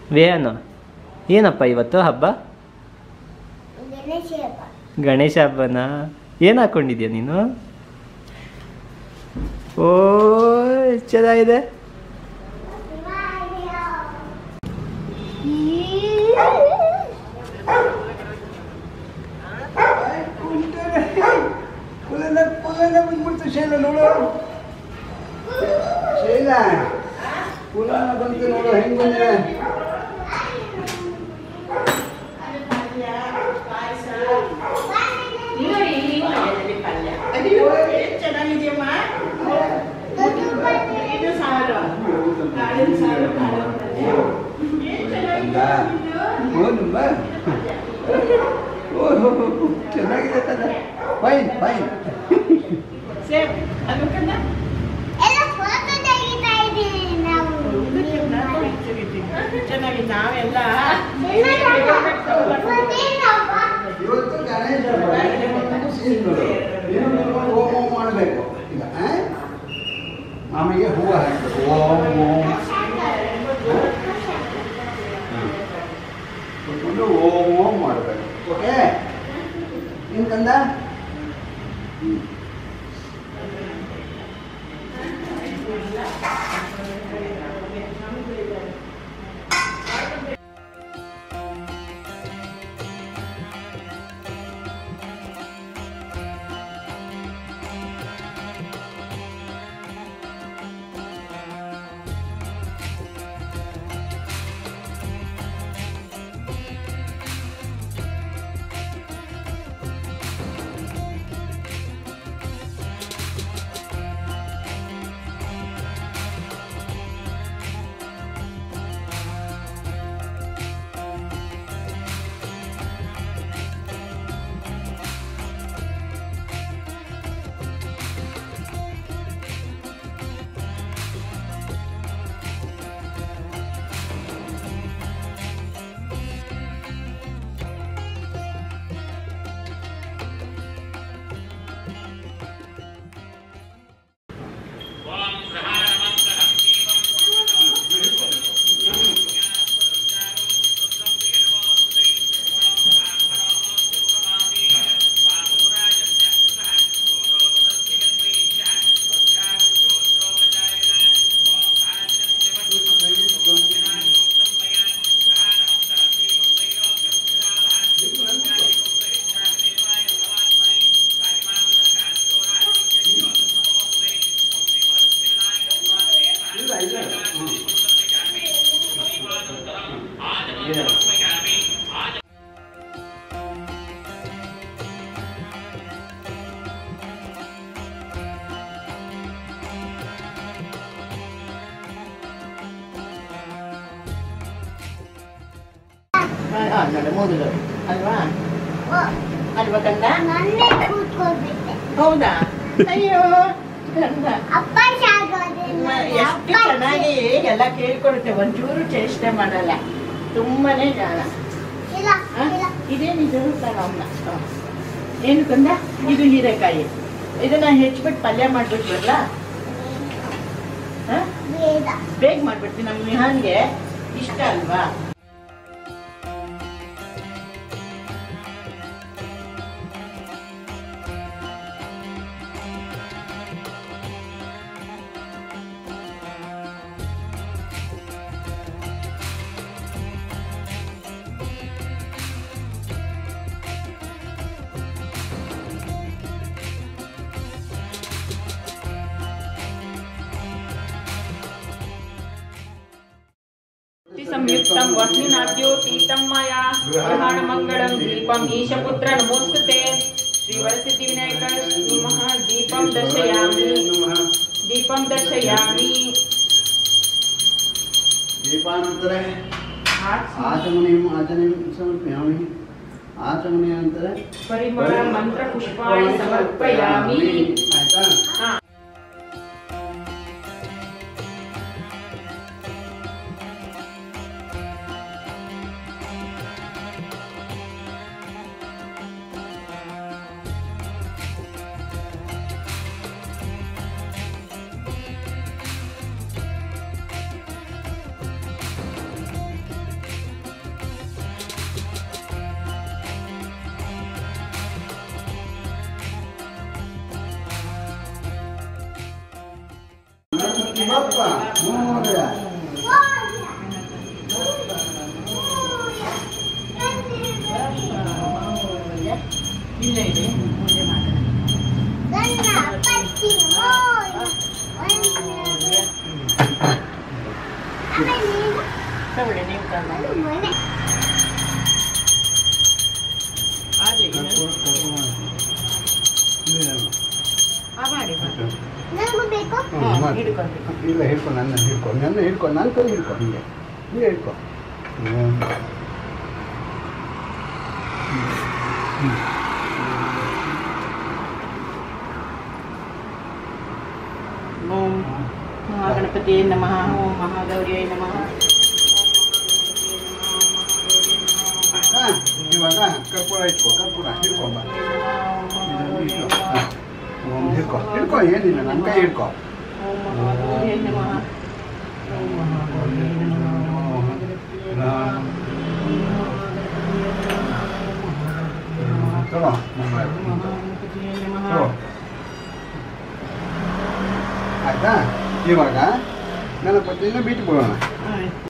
ವೇನು ಏನಪ್ಪ ಇವತ್ತು ಹಬ್ಬ ಗಣೇಶ ಹಬ್ಬ ಗಣೇಶ ಹಬ್ಬನಾ ಏನು ಹಾಕ್ಕೊಂಡಿದ್ಯಾ ನೀನು ಓ ಎಷ್ಟ್ ಚೆನ್ನಾಗಿದೆ ಕುಲನ ಕುಲನ ಬಂದ್ಬಿಡ್ತು ಶೈಲ ನೋಡು ಶೈಲ ಕುಲನ ಬಂತು ನೋಡು ಹೆಂಗ್ ಬಂದಿದೆ ಚೆನ್ನಾಗಿದೆಯಮ್ಮ ಇದು ಸಾರು ಕಾಳಿನ ಸಾರು ಕಾಳು ಪಲ್ಯ. ಏನ್ ಚೆನ್ನಾಗಿದೆ ಇದು? ಹೌದಮ್ಮ ಓಹೋ ಚೆನ್ನಾಗಿದೆ ತಾನೆ ಫೈನ್ ಫೈನ್ ಸೇಮ್ ಅದು ಕಣ್ಣ ಎಲ್ಲ ಫೋಟೋ ತೆಗಿತಾ ಇದ್ದೀವಿ ನಾವು ಚೆನ್ನಾಗಿ ನಾವೆಲ್ಲ ಮತ್ತೇನಪ್ಪ? ಇವತ್ತು ಗಣೇಶ ಹಬ್ಬ. ಸೀನ್ ನೋಡು. ಏನು ಹೋಮ ಮಾಡಬೇಕು ಈಗ ಆ? ಆಮೇಲೆ ಹೂವು ಹಾಕಬೇಕು ಓಂ ಓಂ ಕುತ್ಕೊಂಡು ಓಂ ಓಂ ಮಾಡಬೇಕು ಓಕೆ ಏನು ಕಂದ ಹ್ಮ್. ಇಲ್ಲ ಇಲ್ಲ ಹ್ಮ್. ಇದೆ. ಆ, ನೋಡು, ಮೂರು ಅಲ್ವಾ ಓ, ಅಲ್ವಾ ಕಂದ ನನ್ನೇ ಕೂತ್ಕೊಳ್ಬಿಟ್ಟೆ ಹೌದಾ ಅಯ್ಯೋ ಕಂದ ಅಪ್ಪ ಶಾಗೋದಿಲ್ಲ ಎಷ್ಟು ಚೆನ್ನಾಗಿ ಎಲ್ಲ ಕೇಳ್ಕೊಡುತ್ತೆ ಒಂಚೂರು ಚೇಷ್ಟೆ ಮಾಡಲ್ಲ ತುಂಬಾನೇ ಜಾಣ ಇಲ್ಲ ಆ? ಇಲ್ಲ ಇದೇನಿದು ತಗೊಂಡ ಏನು ಕಂದ ಇದು ಹೀರೆಕಾಯಿ ಇದನ್ನ ಹೆಚ್ಚಿಬಿಟ್ಟು ಪಲ್ಯ ಮಾಡ್ಬಿಟ್ರಲ್ಲ ಬೇಡ ಬೇಗ ಮಾಡ್ಬಿಡ್ತೀನಿ ನಮ್ಮ ವಿಹಾನ್ಗೆ ಇಷ್ಟ ಅಲ್ವಾ संयुक्तं वह्निनाद्योतीतं मया ग्रहाणमङ्गलं दीपम् ईशपुत्र नमोऽस्तुते श्रीवरसिद्धिविनायक नमः दीपं दर्शयामि दीपं दर्शयामि दीपानन्तरे आचमनीयम् आचमनीयं समर्पयामि आचमनीयानन्तरे परिमळ मन्त्रपुष्पाणि समर्पयामि ಆಯ್ತಾ ಹಾ ಗಣಪತಿ ಬಪ್ಪ ಮೋರ್ಯ ಇಲ್ಲ ಇದೆ ಮುಂದೆ ಮಾಡೋಣ ಗಣಪತಿ ಮೋರ್ಯ ಆಮೇಲೆ ನೀನು ತಗೊಳ್ಳಿ ನೀವು ತಗೊಂಡು ಮನೆ ಆಗ್ಲಿ ಆ ಮಾಡಿ ಮಾಡಿ ನನಗೂ ಬೇಕು ಹ್ಮ್, ಹಿಡ್ಕೊಂಡು. ಇಲ್ಲ ಹಿಡ್ಕೊ ನನ್ನ ಹಿಡ್ಕೊ ನನ್ನ ಹಿಡ್ಕೊ ನನ್ನ ಕೈ ಹಿಡ್ಕೊ ಹಿಂಗೆ ಹಿಂಗೆ ಹಿಡ್ಕೊ ಹ್ಮ್. ಓಂ ಮಹಾಗಣಪತಿ ನಮಃ ಓಂ ಮಹಾಗೌರಿಯೈ ನಮಃ ಹಾ, ಇವಾಗ ಕರ್ಪೂರ ಇಟ್ಕೊ ಕರ್ಪೂರ ಹಿಡ್ಕೊಂಬ ಓಂ ಹಿಡ್ಕೊ ಹಿಡ್ಕೊ ಏನಿಲ್ಲ ನನ್ನ ಕೈ ಹಿಡ್ಕೊ ಓಂ ಮಹಾಗೌರಿಯೈ ನಮಃ ಓಂ ಮಹಾಗೌರಿಯೈ ನಮಃ ತಗೋ ಮಹಾಗಣಪತಿಯೈ ನಮಃ ತಗೋ ಆಯ್ತಾ ಇವಾಗ ಗಣಪತಿನ ಬಿಟ್ಟು ಬಿಡೋಣ ಆಯ್ತು